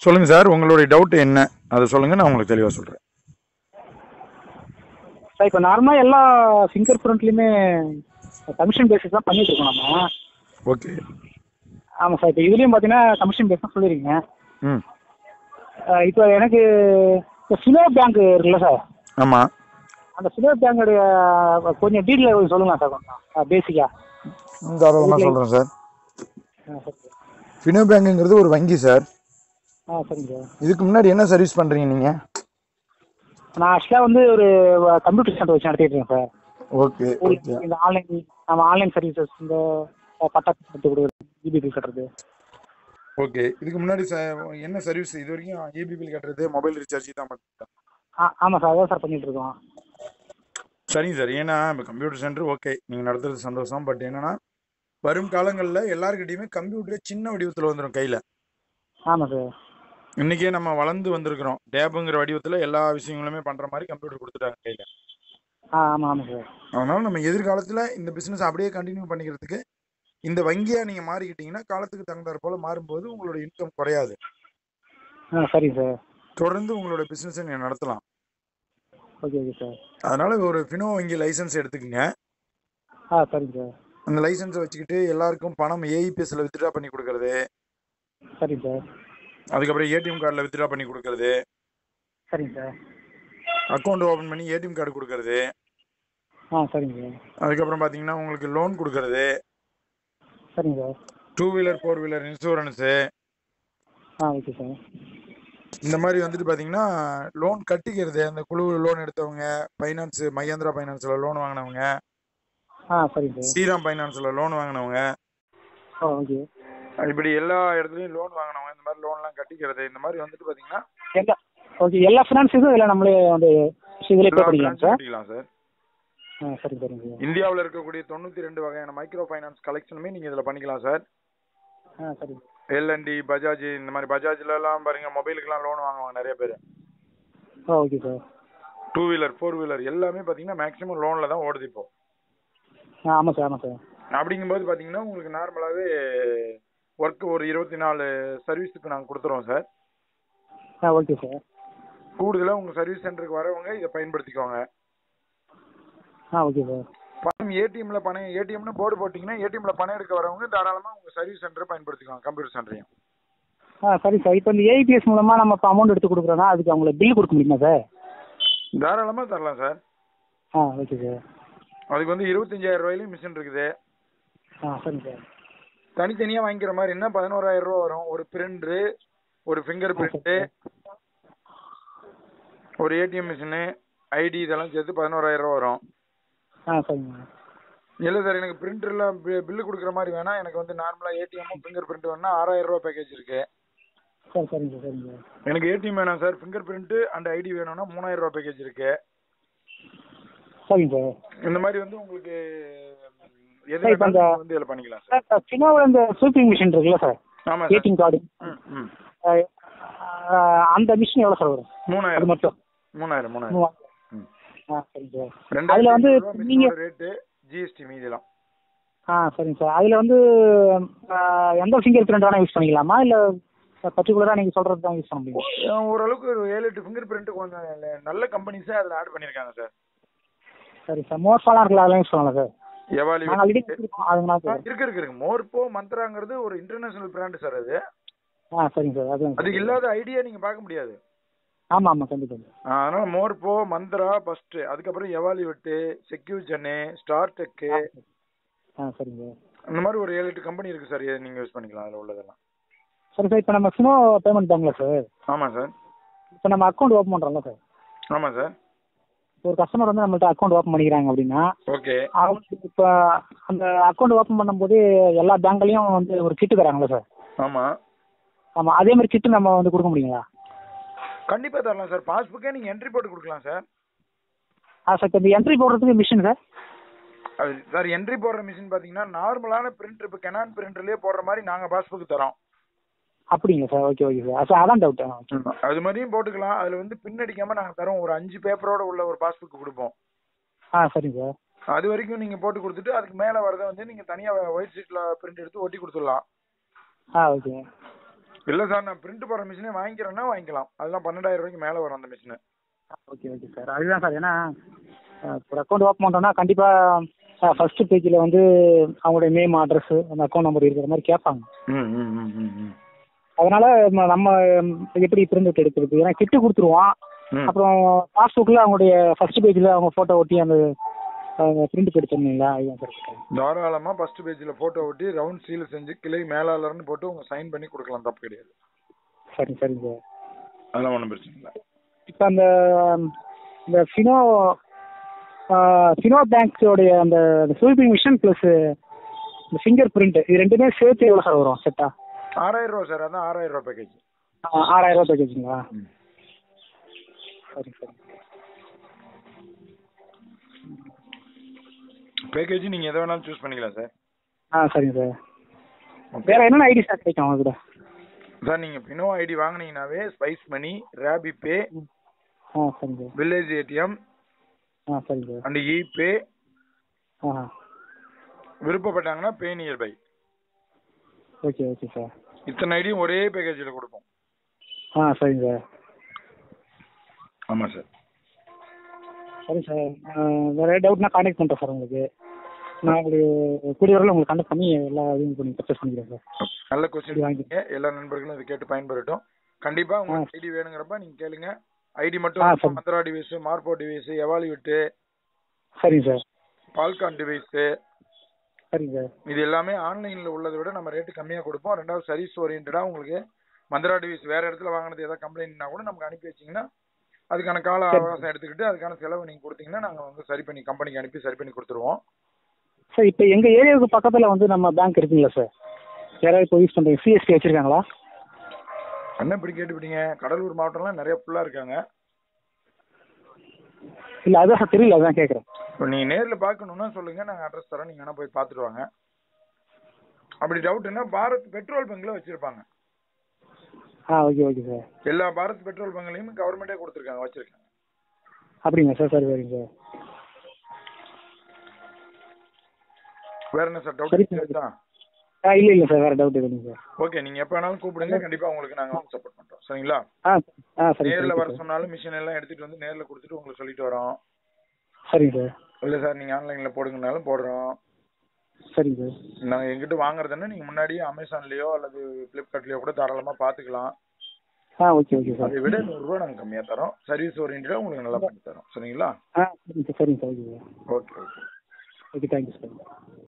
சொல்லுங்க சார் உங்களுடைய டவுட் என்ன அதை சொல்லுங்க நான் உங்களுக்கு தெளிவாக சொல்றேன் சார் இப்போ நார்மலாக எல்லா ஃபிங்கர் பிரிண்ட்லையுமே கமிஷன் பேசிஸ் தான் பண்ணிட்டு இருக்கோம் நம்ம ஓகே ஆமாம் சார் இப்போ இதுலேயும் பார்த்தீங்கன்னா கமிஷன் பேஸ் தான் சொல்லியிருக்கீங்க ம் அஹ் இப்போ எனக்கு இப்போ ஃபினோ பேங்க் இருக்குல்ல சார் ஆமாம் அந்த ஃபினோ பேங்கோடைய கொஞ்சம் டீட்டெயில் சொல்லுங்க சார் கொஞ்சம் பேசிக்காக தாராளமாக சொல்கிறேன் சார் ஆ சரி சார் ஃபினோ பேங்குங்கிறது ஒரு வங்கி சார் ஆ சரிங்க சார் இதுக்கு முன்னாடி என்ன சர்வீஸ் பண்ணுறீங்க நீங்கள் நான் ஆக்சுவலாக வந்து ஒரு கம்ப்யூட்டர் சென்டர் வச்சு நடத்திட்டு இருக்கேன் சார் ஓகே ஓகே இந்த ஆன்லைன் நம்ம ஆன்லைன் சர்வீசஸ் இந்த பட்டா கட்டு கொடுக்குறது ஜிபி கட்டுறது ஓகே இதுக்கு முன்னாடி ச- என்ன சர்வீஸ் இது வரைக்கும் ஏபி பில் கட்டுறது மொபைல் ரீசார்ஜ் தான் மட்டும் ஆ ஆமாம் சார் அதான் சார் பண்ணிட்டு இருக்கோம் சரிங்க சார் ஏன்னா இப்போ கம்ப்யூட்டர் சென்டர் ஓகே நீங்கள் நடத்துறது சந்தோஷம் பட் என்னன்னா வரும் காலங்களில் எல்லாருக்கிட்டையுமே கம்ப்யூட்டர் சின்ன வடிவத்தில் வந்துடும் கையில் ஆமாம் சார் இன்னைக்கே நம்ம வளர்ந்து வந்திருக்கிறோம் டேபுங்கிற வடிவத்தில் எல்லா விஷயங்களுமே பண்ணுற மாதிரி கம்ப்யூட்டர் கொடுத்துட்டாங்க கையில் ஆ ஆமாம் ஆமாம் சார் அதனால நம்ம எதிர்காலத்தில் இந்த பிஸ்னஸ் அப்படியே கண்டினியூ பண்ணிக்கிறதுக்கு இந்த வங்கியாக நீங்கள் மாறிக்கிட்டீங்கன்னா காலத்துக்கு தகுந்தாற் போல மாறும்போது உங்களோட இன்கம் குறையாது ஆ சரிங்க சார் தொடர்ந்து உங்களோட பிஸ்னஸை நீங்கள் நடத்தலாம் ஓகே ஓகே சார் அதனால ஒரு ஃபினோ வங்கி லைசன்ஸ் எடுத்துக்கங்க ஆ சரிங்க சார் அந்த லைசன்ஸை வச்சுக்கிட்டு எல்லாருக்கும் பணம் ஏஇபிஎஸ்ல வித்ட்ரா பண்ணி கொடுக்கறது சரிங்க சார் அதுக்கப்புறம் ஏடிஎம் கார்டில் வித்ட்ரா பண்ணி கொடுக்கறது சரிங்க சார் அக்கௌண்ட் ஓப்பன் பண்ணி ஏடிஎம் கார்டு கொடுக்கறது ஆ சரிங்க சார் அதுக்கப்புறம் பார்த்தீங்கன்னா உங்களுக்கு லோன் கொடுக்கறது சரிங்க sir two wheeler four wheeler insurance ஆ ஓகே சார் இந்த மாதிரி வந்துட்டு பார்த்தீங்கன்னா லோன் கட்டிக்கிறது அந்த குழு லோன் எடுத்தவங்க ஃபைனான்ஸ் மகேந்திரா ஃபைனான்ஸில் லோன் வாங்கினவங்க ஆ சரிங்க சார் ஸ்ரீராம் ஃபைனான்ஸில் லோன் வாங்கினவங்க ஆ ஓகே இப்படி எல்லா இடத்துலையும் லோன் வாங்கினவங்க இந்த மாதிரி லோன்லாம் கட்டிக்கிறது இந்த மாதிரி வந்துட்டு பார்த்தீங்கன்னா எல்லா ஓகே எல்லா ஃபினான்ஸ் இதுவும் இதில் நம்மளே வந்து இதில் பே எல்லா பண்ணிக்கலாம் branch சார் கட்டிக்கலாம் சார் ஆ சரி சரிங்க சார் இந்தியாவில் இருக்கக்கூடிய தொண்ணூற்றி ரெண்டு வகையான மைக்ரோ ஃபைனான்ஸ் கலெக்ஷனுமே நீங்கள் இதில் பண்ணிக்கலாம் சார் ஆ சரி எல்என்டி பஜாஜ் இந்த மாதிரி பஜாஜ்ல எல்லாம் பாருங்க மொபைலுக்குலாம் லோன் வாங்குவாங்க நிறைய பேர் ஆ okay sir two wheeler four wheeler எல்லாமே பார்த்தீங்கன்னா மேக்ஸிமம் லோனில் தான் ஓடுது இப்போ ஆ ஆமாம் சார் ஆமாம் சார் அப்படிங்கும்போது பார்த்தீங்கன்னா உங்களுக்கு நார்மலாகவே ஒர்க் ஒரு இருபத்தி நாலு சர்வீஸுக்கு நாங்கள் கொடுத்துருவோம் சார் ஆ ஓகே சார் கூடுதலாக உங்கள் சர்வீஸ் சென்டருக்கு வரவங்க இதை பயன்படுத்திக்கோங்க ஆ ஓகே சார் பணம் ஏடிஎம்ல பணம் ஏடிஎம்னு போர்டு போட்டிங்கன்னா ஏடிஎம்ல பணம் எடுக்க வரவங்க தாராளமாக உங்கள் சர்வீஸ் சென்டரை பயன்படுத்திக்கோங்க கம்ப்யூட்டர் சென்டரையும் ஆ சரி சார் இப்போ இந்த ஏஐபிஎஸ் மூலமாக நம்ம இப்போ அமௌண்ட் எடுத்து கொடுக்குறோன்னா அதுக்கு அவங்களுக்கு பில் கொடுக்க முடியுமா சார் தாராளமாக தரலாம் சார் ஆ ஓகே சார் அதுக்கு வந்து இருபத்தஞ்சாயிரம் ரூபாயிலையும் மிஷின் இருக்குது ஆ சரிங்க சார் தனித்தனியாக வாங்கிக்கிற மாதிரின்னா பதினோராயிரம் ரூபா வரும் ஒரு பிரிண்டரு ஒரு ஃபிங்கர் பிரிண்ட்டு ஒரு ஏடிஎம் மிஷினு ஐடி இதெல்லாம் சேர்த்து பதினோராயிரம் ரூபா வரும் ஆ சரிங்க இல்லை சார் எனக்கு பிரிண்டர்லாம் பில்லு கொடுக்குற மாதிரி வேணா எனக்கு வந்து நார்மலாக ஏடிஎம்மும் ஃபிங்கர் பிரிண்ட் வேணா ஆறாயிரம் ரூபா பேக்கேஜ் இருக்கு சரி சரிங்க சார் சரிங்க சார் எனக்கு ஏடிஎம் வேணாம் sir finger print and ID வேணும்னா மூணாயிரம் ரூபா பேக்கேஜ் இருக்கு சரிங்க சார் இந்த மாதிரி வந்து உங்களுக்கு எது சார், இப்ப வேணாலும் அந்த- நீங்க வந்து இதில் பண்ணிக்கலாம் சார் சார் ஃபினோவில் இந்த ஸ்வீப்பிங் மிஷின் இருக்குல்ல சார் ஆமாம் சார் ஏடிஎம் கார்டு ம் ம் அந்த மிஷின் எவ்வளோ சார் வரும் அது மூணாயிரம் மட்டும் மூணாயிரம் மூணாயிரம் மூவா- ம் ஆ சரிங்க சார் ரெண்டாயிரத்தி அதில் வந்து ஐநூறு ரூபா நீங்கள் மிஷினோட ரேட்டு ஜிஎஸ்டி மீதிலாம் ஆ சரிங்க சார் அதில் வந்து ஆ, எந்த ஃபிங்கர் பிரிண்ட் வேணால் யூஸ் பண்ணிக்கலாமா இல்லை பர்டிகுலராக நீங்கள் சொல்கிறது தான் யூஸ் பண்ண முடியும் அஹ் ஓரளவுக்கு ஒரு ஏழு எட்டு ஃபிங்கர் பிரிண்ட் கொஞ்சம் நல்ல- நல்ல கம்பெனிஸே அதில் ஆட் பண்ணியிருக்காங்க சார் சரி சார் மோர்ஃபாலாம் இருக்குல்ல அதெல்லாம் யூஸ் பண்ணலாம் சார் எவாலி நாங்கள் ஆல்ரெடி வச்சுருக்கோம் அதுனா ஆ, இருக்கு இருக்கு இருக்கு மோர்போ மந்த்ராங்கிறது ஒரு இன்டர்நேஷனல் பிராண்ட் சார் அது ஆ சரிங்க சார் அதுவும் அதுக்கு இல்லாத ஐடியா நீங்க பார்க்க முடியாது ஆமாம் ஆமாம் கண்டிப்பாக ஆ, அதனால மோர்போ மந்த்ரா ஃபர்ஸ்ட் அதுக்கப்புறம் எவாலி வெட்டு செக்யூஜனு ஸ்டார் டெக்கு ஆ சரிங்க சார் அந்த மாதிரி ஒரு ஏழு எட்டு கம்பெனி இருக்கு சார் இதை நீங்க யூஸ் பண்ணிக்கலாம் அதில் உள்ளதெல்லாம் சரி சார் இப்போ நம்ம ஃபினோ பேமெண்ட் பேங்க்ல சார் ஆமாம் சார் இப்போ நம்ம அக்கௌண்ட் ஓப்பன் பண்ணுறோம்ல சார் ஆமாம் சார் ஒரு கஸ்டமர் வந்து நம்மள்ட்ட அக்கௌண்ட் ஓப்பன் பண்ணிக்கிறாங்க அப்படின்னா ஓகே அவங்களுக்கு இப்போ அந்த அக்கௌண்ட் ஓப்பன் பண்ணும்போது எல்லா பேங்க்லேயும் வந்து ஒரு கிட்டு தராங்களா சார் ஆமாம் ஆமாம் அதே மாதிரி கிட்டு நம்ம வந்து கொடுக்க முடியுங்களா கண்டிப்பா தரலாம் சார் பாஸ்புக்கே நீங்க என்ட்ரி போட்டு கொடுக்கலாம் சார் ஆ சார் இப்போ இந்த என்ட்ரி போடுறதுக்கு மிஷின் சார் அது சார் என்ட்ரி போடுற மிஷின் பாத்தீங்கன்னா நார்மலான பிரிண்டர் இப்போ கெனான் பிரிண்டர்லயே போடுற மாதிரி நாங்க பாஸ்புக் தரோம் அப்படிங்களா sir okay okay sir sir அதான் டவுட் அது மாதிரியும் போட்டுக்கலாம் அதுல வந்து பின் அடிக்காம நாங்க தரோம் ஒரு அஞ்சு பேப்பரோட உள்ள ஒரு பாஸ்புக் கொடுப்போம் ஆ சரிங்க சார் அது வரைக்கும் நீங்க போட்டு கொடுத்துட்டு அதுக்கு மேல வரதை வந்து நீங்க தனியா ஒயிட் ஷீட்ல பிரிண்ட் எடுத்து ஒட்டி கொடுத்துடலாம் ஆ ஓகே இல்லை சார் நான் பிரிண்ட் போடுற மிஷினே வாங்கிக்கிறேன்னா வாங்கிக்கலாம் அதெல்லாம் பன்னெண்டாயிரம் ரூபாய்க்கு மேலே வரும் அந்த மிஷினு ஓகே ஓகே சார் அதுதான் சார் ஏன்னா ஒரு அக்கௌண்ட் ஓப்பன் பண்ணுறோன்னா கண்டிப்பாக ஃபர்ஸ்ட் பேஜில் வந்து அவங்களுடைய நேம் அட்ரஸ் அந்த அக்கௌண்ட் நம்பர் இருக்கிற மாதிரி கேட்பாங்க ம் ம் ம் ம் ம் அதனால ம- நம்ம எப்படி பிரிண்ட் அவுட் எடுக்கிறது ஏன்னா கிட்டு கொடுத்துருவோம் ம் அப்புறம் பாஸ்புக்கில் அவங்களுடைய ஃபர்ஸ்ட் பேஜில் அவங்க ஃபோட்டோ ஒட்டி அந்த பிரிண்ட் எடுத்துருந்தீங்களா அதுதான் சார் கேட்டேன். தாராளமாக ஃபர்ஸ்ட் பேஜில் ஃபோட்டோ ஒட்டி ரவுண்ட் சீல் செஞ்சு கிளை மேலாளர்னு போட்டு உங்கள் சைன் பண்ணி கொடுக்கலாம் தப்பு கிடையாது சரிங்க சரிங்க சார் அதெல்லாம் ஒன்றும் பிரச்சனை இல்லை இப்போ அந்த இந்த ஃபினோ ஃபினோ பேங்க்ஸோடைய அந்த ஸ்வீப்பிங் மிஷின் ப்ளஸ் இந்த ஃபிங்கர் பிரிண்ட் இது ரெண்டுமே சேர்த்து எவ்வளோ சார் வரும் செட்டா ஆறாயிரம் ரூபா சார் அதான் ஆறாயிரம் ரூபா பேக்கேஜ் ஆறாயிரம் ரூபா பேக்கேஜுங்களா ம் சரி சரி பேக்கேஜ் நீங்கள் எதை வேணாலும் சூஸ் பண்ணிக்கலாம் சார் ஆ சரிங்க சார் வேற என்னென்ன ஐடி சார் கிடைக்கும் அவங்க கூட சார் நீங்கள் பினோ ஐடி வாங்குனீங்கனாவே ஸ்பைஸ் மணி ரேபி பே ஆ சரிங்க சார் வில்லேஜ் ஏடிஎம் ஆ சரிங்க சார் அண்ட் இபே ஆ விருப்பப்பட்டாங்கன்னா PayNearby okay okay sir இத்தனை ஐடியும் ஒரே பேக்கேஜில் கொடுப்போம் ஆ சரிங்க சார் ஆமாம் சார் சரி சார் வேற டவுட்னா கான்டாக்ட் பண்ணுறேன் சார் உங்களுக்கு நான் உங்களுக்கு கூடிய வரையில் உங்களுக்கு கான்டாக்ட் பண்ணி எல்லா இதையும் பண்ணி பர்ச்சேஸ் பண்ணிக்கிறேன் சார் நல்ல இது கொஸ்டின் வாங்கி எல்லா நண்பர்களும் இதை கேட்டு பயன்பெறட்டும் கண்டிப்பா உங்களுக்கு ஐடி வேணுங்கிறப்ப நீங்க கேளுங்க ஐடி ஆ, மட்டும் சரி. மந்த்ரா டிவைஸ் மார்போ டிவைஸ் எவாலிவிட்டு சரிங்க சார் பால்கான் டிவைஸ் சரிங்க சார் இது எல்லாமே ஆன்லைன்ல உள்ளதை விட நம்ம ரேட்டு கம்மியா கொடுப்போம் ரெண்டாவது சர்வீஸ் ஓரியன்டா உங்களுக்கு மந்த்ரா டிவைஸ் வேற இடத்துல வாங்கினது ஏதாவது கம்ப்ளைண்ட்னா கூட நமக்கு அனுப்பி வச்சீங்கன்னா அதுக்கான கால சரி. அவகாசம் எடுத்துக்கிட்டு அதுக்கான செலவு நீங்க கொடுத்தீங்கன்னா நாங்க வந்து சரி பண்ணி கம்பெனிக்கு அனுப்பி சரி பண்ணி கொடுத்துருவோம் சார் இப்போ எங்கள் ஏரியாவுக்கு பக்கத்தில் வந்து நம்ம பேங்க் இருக்குங்களா சார் யாராவது இப்போ யூஸ் பண்ணுறீங்க சிஎஸ்டி வச்சுருக்காங்களா என்ன இப்படி கேட்டுவிட்டீங்க கடலூர் மாவட்டம்லாம் நிறைய ஃபுல்லா இருக்காங்க இல்லை அதான் சார் தெரியல அதான் கேட்குறேன் இப்போ நீங்க நேர்ல பார்க்கணும்னா சொல்லுங்க நாங்க அட்ரஸ் தரோம் நீங்க வேணா போய் பார்த்துட்டு வாங்க அப்படி டவுட்னா பாரத் பெட்ரோல் பங்க்ல வச்சிருப்பாங்க ஆ ஓகே ஓகே சார் எல்லா பாரத் பெட்ரோல் பங்க்லயும் கவர்மெண்டே கொடுத்துருக்காங்க வச்சிருக்காங்க அப்படிங்களா சார் சரி சரிங்க சார் வேற என்ன சார் சரி, டவுட் சரி. ஆ இல்லை இல்லை சார் வேறு டவுட் எதுவும் சார் ஓகே நீங்க எப்ப வேணாலும் கூப்பிடுங்க கண்டிப்பா உங்களுக்கு நாங்க வந்து சப்போர்ட் பண்றோம் சரிங்களா ஆ ஆ சரிங்க நேர்ல வர சார் சொன்னாலும் மிஷின் எல்லாம் எடுத்துட்டு வந்து நேர்ல கொடுத்துட்டு உங்களுக்கு சொல்லிட்டு வரோம் சரிங்க சார் இல்ல சார் நீங்க ஆன்லைன்ல போடுங்கனாலும் போடுறோம் சரிங்க சார் நாங்க எங்கிட்ட வாங்குறதுன்னா நீங்க முன்னாடியே அமேசான்லயோ அல்லது பிளிப்கார்ட்லயோ கூட தாராளமா பாத்துக்கலாம் ஆ ஓகே ஓகே சார் அதை விட நூறு ரூபா நாங்க கம்மியா தரோம் சர்வீஸ் ஓரியன்டா உங்களுக்கு நல்லா பண்ணி தரோம் சரிங்களா ஆ சரிங்க சார் சரிங்க sir okay sir okay okay okay thank you sir